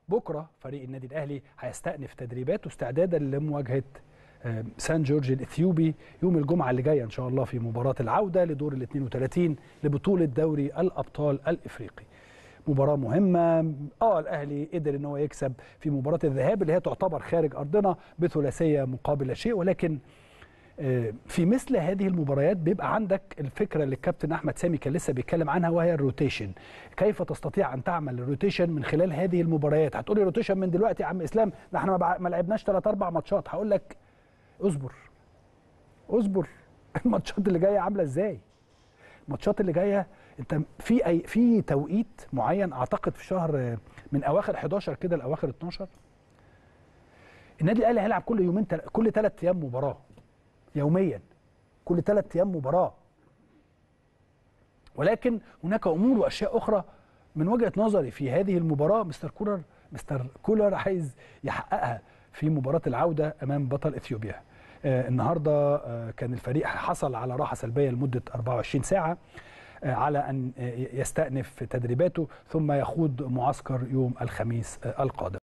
بكره فريق النادي الاهلي هيستأنف تدريباته استعدادا لمواجهه آه، سان جورج الاثيوبي يوم الجمعه اللي جايه ان شاء الله في مباراه العوده لدور ال 32 لبطوله دوري الابطال الافريقي. مباراه مهمه اه الاهلي قدر ان هو يكسب في مباراه الذهاب اللي هي تعتبر خارج ارضنا بثلاثيه مقابل لا شيء ولكن آه، في مثل هذه المباريات بيبقى عندك الفكره اللي الكابتن احمد سامي كان لسه بيتكلم عنها وهي الروتيشن كيف تستطيع ان تعمل الروتيشن من خلال هذه المباريات هتقولي روتيشن من دلوقتي يا عم اسلام ده احنا ما بع- ما لعبناش 3 4 ماتشات هقول لك اصبر اصبر الماتشات اللي جايه عامله ازاي الماتشات اللي جايه انت في اي في توقيت معين اعتقد في شهر آه، من اواخر 11 كده لاواخر 12 النادي الاهلي هيلعب كل يومين تل... كل ثلاث ايام مباراه يوميا كل ثلاث ايام مباراه ولكن هناك امور واشياء اخرى من وجهه نظري في هذه المباراه مستر كولر مستر كولر عايز يحققها في مباراه العوده امام بطل اثيوبيا آه النهارده آه كان الفريق حصل على راحه سلبيه لمده 24 ساعه آه على ان آه، يستأنف تدريباته ثم يخوض معسكر يوم الخميس آه القادم